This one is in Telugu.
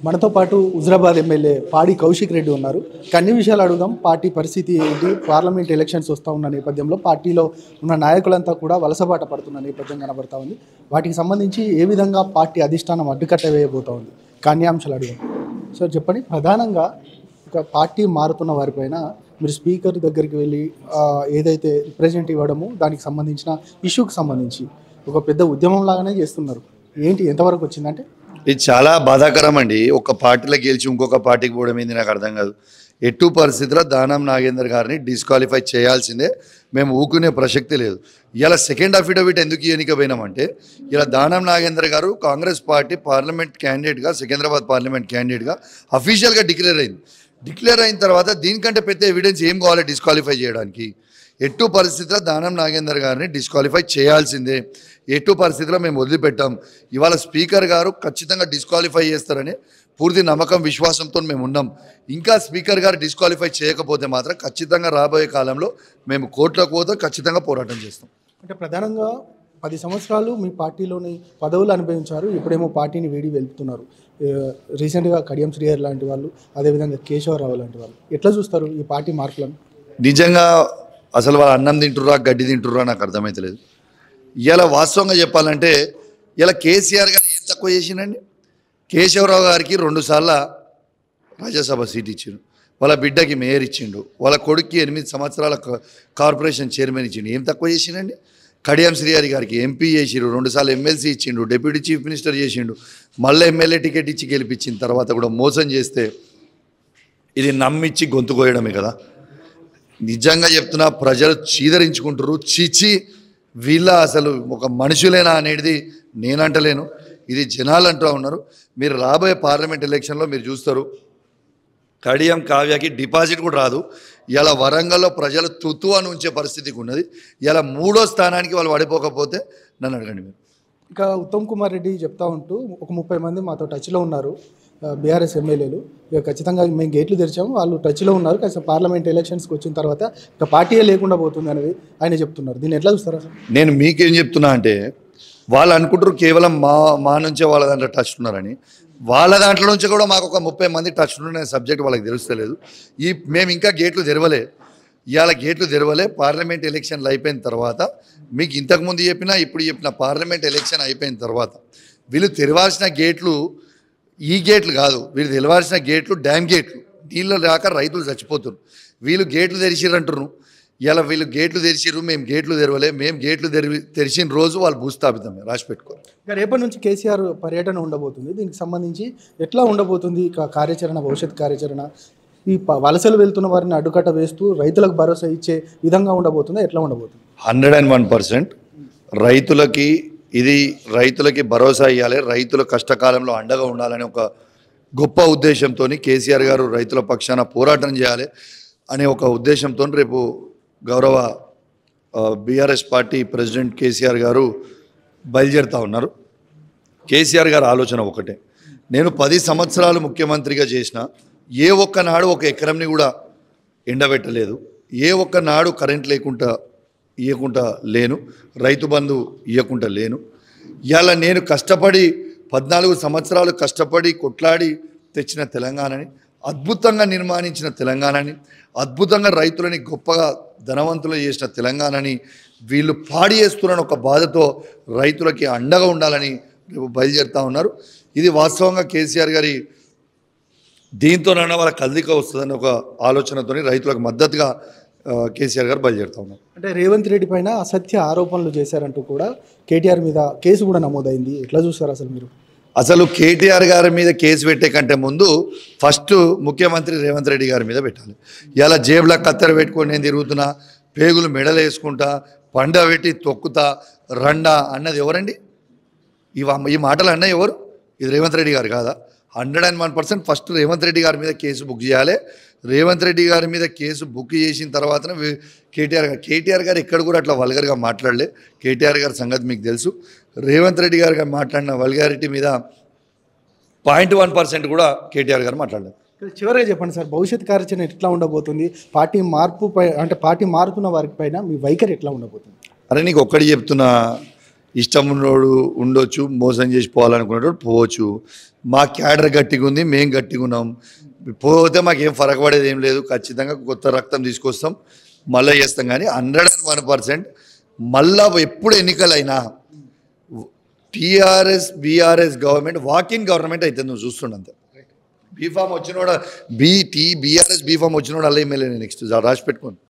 మనతో పాటు హుజరాబాద్ ఎమ్మెల్యే పాడి కౌశిక్ రెడ్డి ఉన్నారు అన్ని విషయాలు అడుగుదాం పార్టీ పరిస్థితి ఏంటి పార్లమెంట్ ఎలక్షన్స్ వస్తూ ఉన్న నేపథ్యంలో పార్టీలో ఉన్న నాయకులంతా కూడా వలసబాట పడుతున్న నేపథ్యం కనబడతా ఉంది వాటికి సంబంధించి ఏ విధంగా పార్టీ అధిష్టానం అడ్డుకట్ట వేయబోతా ఉంది కాన్యాంశాలు అడుగుదాం సో చెప్పండి ప్రధానంగా ఒక పార్టీ మారుతున్న వారిపైన మీరు స్పీకర్ దగ్గరికి వెళ్ళి ఆ, ఏదైతే రిప్రజెంట్ ఇవ్వడము దానికి సంబంధించిన ఇష్యూకి సంబంధించి ఒక పెద్ద ఉద్యమం లాగానే చేస్తున్నారు ఏంటి ఎంతవరకు వచ్చిందంటే ఇది చాలా బాధాకరం అండి ఒక పార్టీలో గెలిచి ఇంకొక పార్టీకి పోవడం ఏంది నాకు అర్థం కాదు ఎటు పరిస్థితిలో దానం నాగేందర్ గారిని డిస్క్వాలిఫై చేయాల్సిందే మేము ఊకునే ప్రసక్తి లేదు ఇలా సెకండ్ అఫిడవిట్ ఎందుకు ఎన్నికపోయినామంటే ఇలా Danam Nagender garu Congress party parliament క్యాండిడేట్గా సికింద్రాబాద్ పార్లమెంట్ క్యాండిడేట్గా అఫీషియల్గా డిక్లేర్ అయింది డిక్లేర్ అయిన తర్వాత దీనికంటే పెద్ద ఎవిడెన్స్ ఏం కావాలి డిస్క్వాలిఫై చేయడానికి ఎటు పరిస్థితిలో దానం నాగేందర్ గారిని డిస్క్వాలిఫై చేయాల్సిందే ఎటు పరిస్థితిలో మేము వదిలిపెట్టాం ఇవాళ స్పీకర్ గారు ఖచ్చితంగా డిస్క్వాలిఫై చేస్తారని పూర్తి నమ్మకం విశ్వాసంతో మేము ఉన్నాం ఇంకా స్పీకర్ గారు డిస్క్వాలిఫై చేయకపోతే మాత్రం ఖచ్చితంగా రాబోయే కాలంలో మేము కోర్టులకు పోతే ఖచ్చితంగా పోరాటం చేస్తాం అంటే ప్రధానంగా పది సంవత్సరాలు మీ పార్టీలోని పదవులు అనుభవించారు ఇప్పుడేమో పార్టీని వీడి వెళ్తున్నారు ఏ, రీసెంట్గా కడియం శ్రీహర్ లాంటి వాళ్ళు అదేవిధంగా కేశవరావు లాంటి వాళ్ళు ఎట్లా చూస్తారు ఈ పార్టీ మార్పులను నిజంగా అసలు వాళ్ళు అన్నం తింటుర్రా గడ్డి తింటుర్రా నాకు అర్థమైతలేదు ఇలా వాస్తవంగా చెప్పాలంటే ఇలా కేసీఆర్ గారు ఏం తక్కువ చేసిండండి కేశవరావు గారికి రెండుసార్లు రాజ్యసభ సీట్ ఇచ్చిండు వాళ్ళ బిడ్డకి మేయర్ ఇచ్చిండు వాళ్ళ కొడుక్కి ఎనిమిది సంవత్సరాల కా- కార్పొరేషన్ చైర్మన్ ఇచ్చిండు ఏం తక్కువ చేసిండండి కడియం శ్రీహరి గారికి ఎంపీ చేసిండు రెండుసార్లు ఎమ్మెల్సీ ఇచ్చిండు డిప్యూటీ చీఫ్ మినిస్టర్ చేసిండు మళ్ళీ ఎమ్మెల్యే టికెట్ ఇచ్చి గెలిపించిన తర్వాత కూడా మోసం చేస్తే ఇది నమ్మిచ్చి గొంతు కోయడమే కదా నిజంగా చెప్తున్నా ప్రజలు చీదరించుకుంటారు చీచి వీళ్ళ అసలు ఒక మనుషులేనా అనేది నేనంటలేను ఇది జనాలు అంటూ ఉన్నారు మీరు రాబోయే పార్లమెంట్ ఎలక్షన్లో మీరు చూస్తారు కడియం కావ్యకి డిపాజిట్ కూడా రాదు ఇలా వరంగల్లో ప్రజలు తుతు అని ఉంచే పరిస్థితికి ఉన్నది ఇలా మూడో స్థానానికి వాళ్ళు పడిపోకపోతే నన్ను అడగండి మీరు ఇంకా ఉత్తమ్ కుమార్ రెడ్డి చెప్తా ఉంటూ ఒక ముప్పై మంది మాతో టచ్లో ఉన్నారు బీఆర్ఎస్ ఎమ్మెల్యేలు ఇక ఖచ్చితంగా మేము గేట్లు తెరిచాము వాళ్ళు టచ్లో ఉన్నారు కాస్త పార్లమెంట్ ఎలక్షన్స్కి వచ్చిన తర్వాత ఇక పార్టీయే లేకుండా పోతుంది అనేది ఆయన చెప్తున్నారు దీన్ని ఎట్లా చూస్తారు అసలు నేను మీకేం చెప్తున్నా అంటే వాళ్ళు అనుకుంటారు కేవలం మా మా నుంచే వాళ్ళ దాంట్లో టచ్ ఉన్నారని వాళ్ళ దాంట్లో నుంచి కూడా మాకు ఒక ముప్పై మంది టచ్ ఉన్న సబ్జెక్ట్ వాళ్ళకి తెలుస్తలేదు ఈ మేము ఇంకా గేట్లు తెరవలే ఇవాళ గేట్లు తెరవలే పార్లమెంట్ ఎలక్షన్లు అయిపోయిన తర్వాత మీకు ఇంతకుముందు చెప్పినా ఇప్పుడు చెప్పిన పార్లమెంట్ ఎలక్షన్ అయిపోయిన తర్వాత వీళ్ళు తెరవాల్సిన గేట్లు ఈ గేట్లు కాదు వీళ్ళు తెలవాల్సిన గేట్లు డ్యామ్ గేట్లు నీళ్ళు రాక రైతులు చచ్చిపోతున్నారు వీళ్ళు గేట్లు తెరిచిరంటారు ఇలా వీళ్ళు గేట్లు తెరిచిర్రు మేము గేట్లు తెరవలే మేము గేట్లు తెరివి తెరిచిన రోజు వాళ్ళు భూస్థాపితం రాసి పెట్టుకోరు ఇక రేపటి నుంచి కేసీఆర్ పర్యటన ఉండబోతుంది దీనికి సంబంధించి ఎట్లా ఉండబోతుంది ఇక కార్యాచరణ భవిష్యత్ కార్యాచరణ ఈ ప- వలసలు వెళ్తున్న వారిని అడ్డుకట్ట వేస్తూ రైతులకు భరోసా ఇచ్చే విధంగా ఉండబోతుందా ఎట్లా ఉండబోతుంది హండ్రెడ్ అండ్ వన్ పర్సెంట్ రైతులకి ఇది రైతులకి భరోసా ఇవ్వాలి రైతుల కష్టకాలంలో అండగా ఉండాలనే ఒక గొప్ప ఉద్దేశంతో కేసీఆర్ గారు రైతుల పక్షాన పోరాటం చేయాలి అనే ఒక ఉద్దేశంతో రేపు గౌరవ బీఆర్ఎస్ పార్టీ ప్రెసిడెంట్ కేసీఆర్ గారు బయలుదేరుతా ఉన్నారు కేసీఆర్ గారి ఆలోచన ఒకటే నేను పది సంవత్సరాలు ముఖ్యమంత్రిగా చేసిన ఏ ఒక్క నాడు ఒక ఎకరంని కూడా ఎండబెట్టలేదు ఏ ఒక్క నాడు కరెంట్ లేకుండా ఇవ్వకుండా లేను రైతు బంధు ఇవ్వకుండా లేను ఇవాళ నేను కష్టపడి పద్నాలుగు సంవత్సరాలు కష్టపడి కొట్లాడి తెచ్చిన తెలంగాణని అద్భుతంగా నిర్మాణించిన తెలంగాణని అద్భుతంగా రైతులని గొప్పగా ధనవంతులు చేసిన తెలంగాణని వీళ్ళు పాడి చేస్తున్న ఒక బాధతో రైతులకి అండగా ఉండాలని రేపు బయలుదేరుతా ఉన్నారు ఇది వాస్తవంగా కేసీఆర్ గారి దీంతోనైనా వాళ్ళ కదలిక వస్తుందని ఒక ఆలోచనతో రైతులకు మద్దతుగా ఆ, కేసీఆర్ గారు బయలుదేరుతా ఉన్నారు అంటే రేవంత్ రెడ్డి పైన అసత్య ఆరోపణలు చేశారంటూ కూడా కేటీఆర్ మీద కేసు కూడా నమోదైంది ఎట్లా చూస్తారు అసలు మీరు అసలు కేటీఆర్ గారి మీద కేసు పెట్టే కంటే ముందు ఫస్ట్ ముఖ్యమంత్రి రేవంత్ రెడ్డి గారి మీద పెట్టాలి ఇలా జేబులో కత్తెర పెట్టుకొని నేను తిరుగుతున్నా పేగులు మెడలు వేసుకుంటా పండ పెట్టి తొక్కుతా రండా అన్నది ఎవరండి ఈ వా- ఈ మాటలు అన్న ఎవరు ఇది రేవంత్ రెడ్డి గారు కాదా hundred and one percent first Revanth Reddy గారి మీద కేసు బుక్ చేయాలి రేవంత్ రెడ్డి గారి మీద కేసు బుక్ చేసిన తర్వాతనే వే- కేటీఆర్ గారు కేటీఆర్ గారు ఎక్కడ కూడా అట్లా వల్గర్గా మాట్లాడలే కేటీఆర్ గారి సంగతి మీకు తెలుసు రేవంత్ రెడ్డి గారు మాట్లాడిన వల్గారిటీ మీద పాయింట్ వన్ పర్సెంట్ కూడా కేటీఆర్ గారు మాట్లాడలేదు చివరిగా చెప్పండి సార్ భవిష్యత్ కార్యాచరణ ఎట్లా ఉండబోతుంది పార్టీ మార్పు పై అంటే పార్టీ మారుతున్న వారి పైన మీ వైఖరి ఎట్లా ఉండబోతుంది అరే నీకు ఒక్కటి చెప్తున్నా ఇష్టం ఉన్నోడు ఉండొచ్చు మోసం చేసి పోవాలనుకునేటోడు పోవచ్చు మా క్యాడర్ గట్టిగా ఉంది మేము గట్టిగా ఉన్నాం పోతే మాకేం ఫరక పడేది ఏం లేదు ఖచ్చితంగా కొత్త రక్తం తీసుకొస్తాం మళ్ళీ చేస్తాం కానీ హండ్రెడ్ అండ్ వన్ పర్సెంట్ మళ్ళా ఎప్పుడు ఎన్నికలైనా TRS BRS government walking government అయితే నువ్వు చూస్తుండంత బీఫామ్ వచ్చినోడ బీ టీ బీఆర్ఎస్ బీఫామ్ వచ్చినోడు అలా ఎమ్మెల్యే నెక్స్ట్ రాసి పెట్టుకోండి